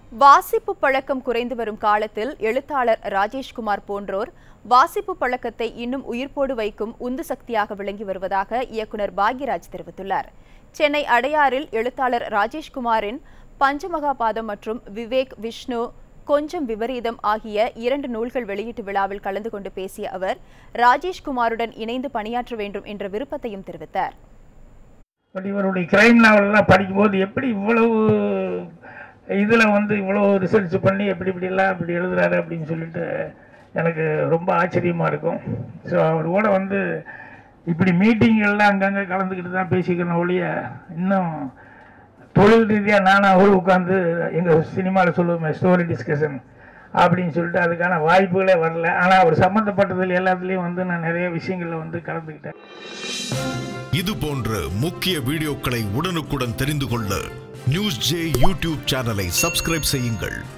வாசிப்பு பழக்கம் குறைந்து வரும் காலத்தில் எழுத்தாளர் ராஜேஷ்குமார் போன்றோர் வாசிப்பு பழக்கத்தை இன்னும் உயிர்ப்போடு வைக்கும் உந்து சக்தியாக விளங்கி வருவதாக இயக்குனர் பாக்யராஜ் தெரிவித்துள்ளார் சென்னை அடையாறில் எழுத்தாளர் ராஜேஷ்குமாரின் பஞ்சமகாபாதம் மற்றும் விவேக் விஷ்ணு கொஞ்சம் விபரீதம் ஆகிய இரண்டு நூல்கள் வெளியீட்டு விழாவில் கலந்து கொண்டு பேசிய அவர் ராஜேஷ்குமாருடன் இணைந்து பணியாற்ற வேண்டும் என்ற விருப்பத்தையும் தெரிவித்தார் பட் இவருடைய கிரைம் நாவலெல்லாம் படிக்கும்போது எப்படி இவ்வளவு இதில் வந்து இவ்வளோ ரிசர்ச் பண்ணி எப்படி இப்படிலாம் இப்படி எழுதுறாரு அப்படின்னு சொல்லிட்டு எனக்கு ரொம்ப ஆச்சரியமாக இருக்கும் ஸோ அவர் கூட வந்து இப்படி மீட்டிங்கெல்லாம் அங்கங்கே கலந்துக்கிட்டு தான் பேசிக்கணும் ஒழிய இன்னும் தொழில் ரீதியாக நானும் அவரும் உட்காந்து எங்கள் சினிமாவில் சொல்லுவோமே ஸ்டோரி டிஸ்கஷன் அப்படின்னு சொல்லிட்டு அதுக்கான வாய்ப்புகளே வரல ஆனால் அவர் சம்மந்தப்பட்டதில் எல்லாத்துலேயும் வந்து நான் நிறைய விஷயங்களில் வந்து கலந்துக்கிட்டேன் இது போன்ற முக்கிய வீடியோக்களை உடனுக்குடன் தெரிந்து கொள்ள நியூஸ் ஜே யூடியூப் சேனலை சப்ஸ்கிரைப் செய்யுங்கள்